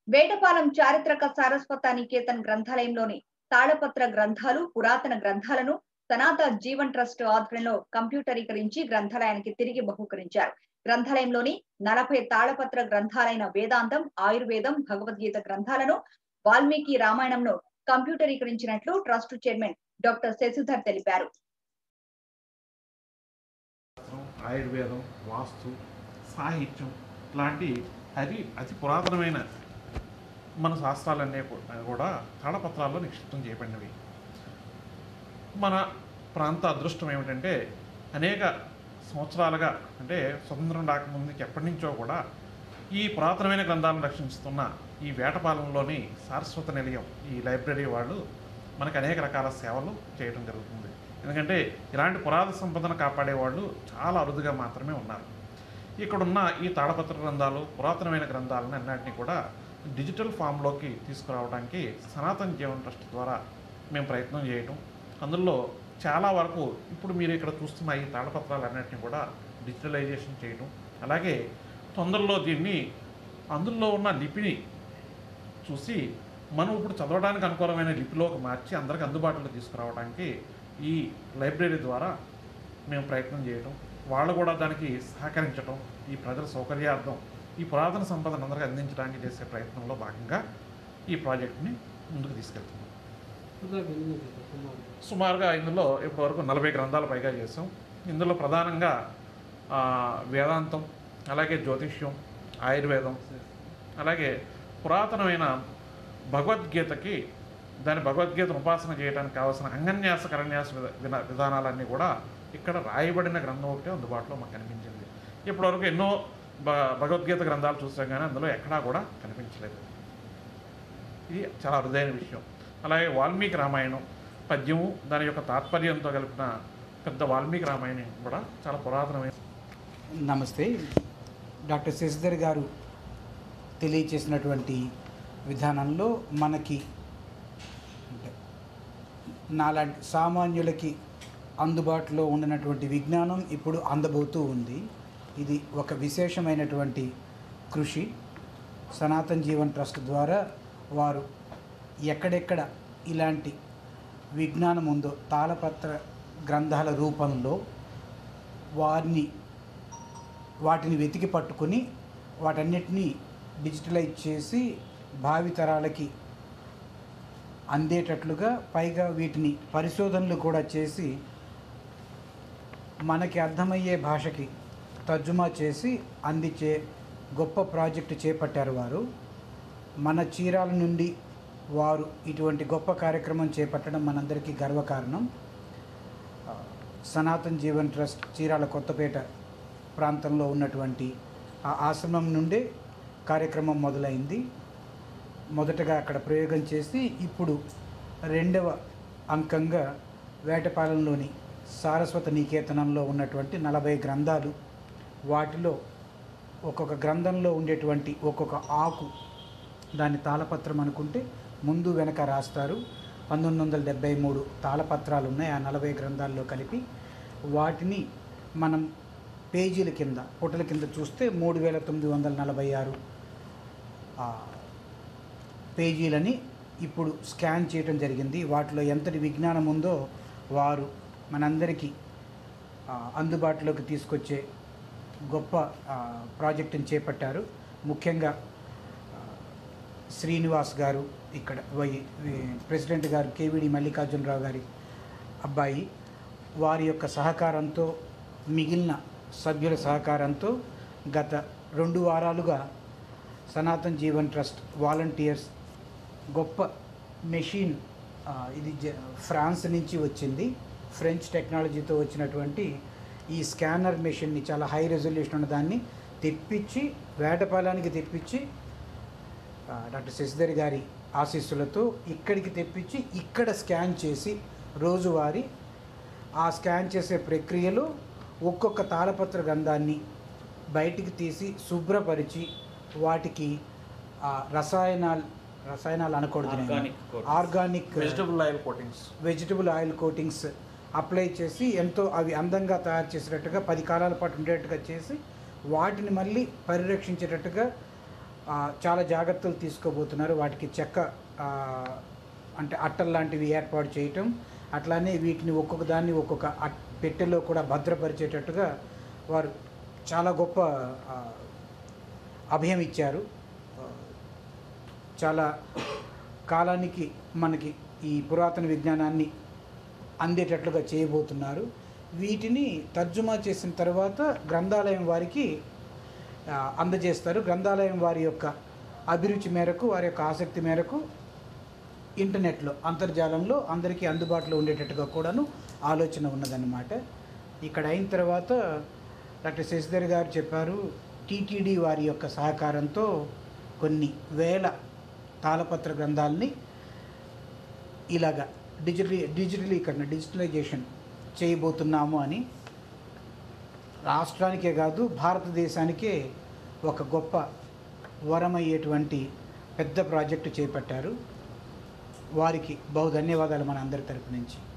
వేటపాలెం చారిత్రక సారస్వత నికేతన్ గ్రంథాలయంలోని తాళపత్ర గ్రంథాలు పురాతన గ్రంథాలను సనాత జీవన్ ట్రస్ట్ ఆధ్వర్యంలో కంప్యూటరీకరించి గ్రంథాలయానికి తిరిగి బహూకరించారు గ్రంథాలయంలోని నలభై తాళపత్ర గ్రంథాలైన వేదాంతం ఆయుర్వేదం భగవద్గీత గ్రంథాలను వాల్మీకి రామాయణంను కంప్యూటరీకరించినట్లు ట్రస్ట్ చైర్మన్ డాక్టర్ శశిధర్ తెలిపారు శాస్త్రం ఆయుర్వేదం వాస్తు సాహిత్యం లాంటి అది అతి పురాతనమైన మన శాస్త్రాలన్నీ కూ- కూడా తాళపత్రాల్లో నిక్షిప్తం చేయబడినవి మన ప్రాంత అదృష్టం ఏమిటంటే అనేక సంవత్సరాలుగా అంటే స్వతంత్రం రాకముందుకి ఎప్పటి నుంచో కూడా ఈ పురాతనమైన గ్రంథాలను రక్షిస్తున్న ఈ వేటపాలెంలోని సారస్వత నిలయం ఈ లైబ్రరీ వాళ్ళు మనకు అనేక రకాల సేవలు చేయడం జరుగుతుంది ఎందుకంటే ఇలాంటి పురాతన సంపదను కాపాడే వాళ్ళు చాలా అరుదుగా మాత్రమే ఉన్నారు ఇక్కడున్న ఈ తాళపత్ర గ్రంథాలు పురాతనమైన గ్రంథాలను అన్నింటినీ కూడా డిజిటల్ ఫామ్లోకి తీసుకురావడానికి సనాతన జీవన్ ట్రస్ట్ ద్వారా మేము ప్రయత్నం చేయటం అందులో చాలా వరకు ఇప్పుడు మీరు ఇక్కడ చూస్తున్న ఈ తాళపత్రాలన్నింటినీ కూడా డిజిటలైజేషన్ చేయటం అలాగే తొందరలో దీన్ని అందులో ఉన్న లిపిని చూసి మనం ఇప్పుడు చదవడానికి అనుకూలమైన లిపిలోకి మార్చి అందరికి అందుబాటులో తీసుకురావడానికి ఈ లైబ్రరీ ద్వారా మేము ప్రయత్నం చేయటం వాళ్ళు కూడా దానికి సహకరించటం ఈ ప్రజల సౌకర్యార్థం ఈ పురాతన సంపదను అందరికీ అందించడానికి చేసే ప్రయత్నంలో భాగంగా ఈ ప్రాజెక్ట్ని ముందుకు తీసుకెళ్తున్నాం సుమారుగా ఇందులో ఇప్పటివరకు నలభై గ్రంథాల పైగా చేసాం ఇందులో ప్రధానంగా ఆ, వేదాంతం అలాగే జ్యోతిష్యం ఆయుర్వేదం అలాగే పురాతనమైన భగవద్గీతకి దాని భగవద్గీతను ఉపాసన చేయడానికి కావాల్సిన అంగన్యాస కరన్యాస విధ విన- విధానాలన్నీ కూడా ఇక్కడ రాయబడిన గ్రంథం ఒకటే అందుబాటులో మాకు కనిపించింది ఇప్పటివరకు ఎన్నో భ భగవద్గీత గ్రంథాలు చూసాం కానీ అందులో ఎక్కడా కూడా కనిపించలేదు ఇది చాలా అరుదైన విషయం అలాగే వాల్మీకి రామాయణం పద్యము దాని యొక్క తాత్పర్యంతో కలిపిన పెద్ద వాల్మీకి రామాయణం కూడా చాలా పురాతనమైన నమస్తే డాక్టర్ శశిధర్ గారు తెలియచేసినటువంటి విధానంలో మనకి అంటే నాలాంటి సామాన్యులకి అందుబాటులో ఉన్నటువంటి విజ్ఞానం ఇప్పుడు అందబోతూ ఉంది ఇది ఒక విశేషమైనటువంటి కృషి సనాతన్ జీవన్ ట్రస్ట్ ద్వారా వారు ఎక్కడెక్కడ ఇలాంటి విజ్ఞానం ఉందో తాళపత్ర గ్రంథాల రూపంలో వారిని వాటిని వెతికి పట్టుకొని వాటన్నిటినీ డిజిటలైజ్ చేసి భావితరాలకి అందేటట్లుగా పైగా వీటిని పరిశోధనలు కూడా చేసి మనకి అర్థమయ్యే భాషకి తర్జుమా చేసి అందించే గొప్ప ప్రాజెక్టు చేపట్టారు వారు మన చీరాల నుండి వారు ఇటువంటి గొప్ప కార్యక్రమం చేపట్టడం మనందరికీ గర్వకారణం ఆ, సనాతన్ జీవన్ ట్రస్ట్ చీరాల కొత్తపేట ప్రాంతంలో ఉన్నటువంటి ఆ ఆశ్రమం నుండే కార్యక్రమం మొదలైంది మొదటగా అక్కడ ప్రయోగం చేసి ఇప్పుడు రెండవ అంకంగా వేటపాలెంలోని సారస్వత నికేతనంలో ఉన్నటువంటి నలభై గ్రంథాలు వాటిలో ఒక్కొక్క గ్రంథంలో ఉండేటువంటి ఒక్కొక్క ఆకు దాని తాళపత్రం అనుకుంటే ముందు వెనక రాస్తారు పంతొమ్మిది వందల డెబ్బై మూడు తాళపత్రాలు ఉన్నాయి ఆ నలభై గ్రంథాల్లో కలిపి వాటిని మనం పేజీల కింద పుటల కింద చూస్తే మూడు వేల తొమ్మిది వందల నలభై ఆరు ఆ, పేజీలని ఇప్పుడు స్కాన్ చేయడం జరిగింది వాటిలో ఎంతటి విజ్ఞానం ఉందో వారు మనందరికీ ఆ, అందుబాటులోకి తీసుకొచ్చే గొప్ప ఆ, ప్రాజెక్టుని చేపట్టారు ముఖ్యంగా ఆ, శ్రీనివాస్ గారు ఇక్కడ వై- వి- ప్రెసిడెంట్ గారు కేవిడి మల్లికార్జునరావు గారి అబ్బాయి వారి యొక్క సహకారంతో మిగిలిన సభ్యుల సహకారంతో గత రెండు వారాలుగా సనాతన్ జీవన్ ట్రస్ట్ వాలంటీర్స్ గొప్ప మెషిన్ ఆ, ఇది జ ఫ్రాన్స్ నుంచి వచ్చింది ఫ్రెంచ్ టెక్నాలజీతో వచ్చినటువంటి ఈ స్కానర్ మెషిన్ని చాలా హై రెజల్యూషన్ ఉన్న దాన్ని తెప్పించి వేటపాలానికి తెప్పించి ఆ, డాక్టర్ శశిధర్ గారి ఆశీస్సులతో ఇక్కడికి తెప్పించి ఇక్కడ స్కాన్ చేసి రోజువారీ ఆ స్కాన్ చేసే ప్రక్రియలో ఒక్కొక్క తాళపత్ర గ్రంథాన్ని బయటికి తీసి శుభ్రపరిచి వాటికి ఆ, రసాయనాలు రసాయనాలు అనకూడదు నేను. Organic coatings. Organic vegetable oil coatings vegetable oil coatings apply చేసి ఎంతో అవి అందంగా తయారు చేసేటట్టుగా పది కాలాల పాటు ఉండేట్టుగా చేసి వాటిని మళ్ళీ పరిరక్షించేటట్టుగా ఆ, చాలా జాగ్రత్తలు తీసుకోబోతున్నారు వాటికి చెక్క ఆ, అంటే అట్టలు లాంటివి ఏర్పాటు చేయటం అట్లానే వీటిని ఒక్కొక్క దాన్ని ఒక్కొక్క అట్- పెట్టెలో కూడా భద్రపరిచేటట్టుగా వారు చాలా గొప్ప ఆ, అభయం ఇచ్చారు ఆ, చాలా కాలానికి మనకి ఈ పురాతన విజ్ఞానాన్ని అందేటట్లుగా చేయబోతున్నారు వీటిని తర్జుమా చేసిన తర్వాత గ్రంథాలయం వారికి ఆ, అందజేస్తారు గ్రంథాలయం వారి యొక్క అభిరుచి మేరకు వారి యొక్క ఆసక్తి మేరకు ఇంటర్నెట్లో అంతర్జాలంలో అందరికీ అందుబాటులో ఉండేటట్టుగా కూడాను ఆలోచన ఉన్నదన్నమాట ఇక్కడ అయిన తర్వాత డాక్టర్ శశిధర్ గారు చెప్పారు టీటీడీ వారి యొక్క సహకారంతో కొన్ని వేల తాళపత్ర గ్రంథాలని ఇలాగా డిజిటలీ డిజిటలీకరణ డిజిటలైజేషన్ చేయబోతున్నాము అని రాష్ట్రానికే కాదు భారతదేశానికే ఒక గొప్ప వరమయ్యేటువంటి పెద్ద ప్రాజెక్టు చేపట్టారు వారికి బహు ధన్యవాదాలు మన అందరి తరపు నుంచి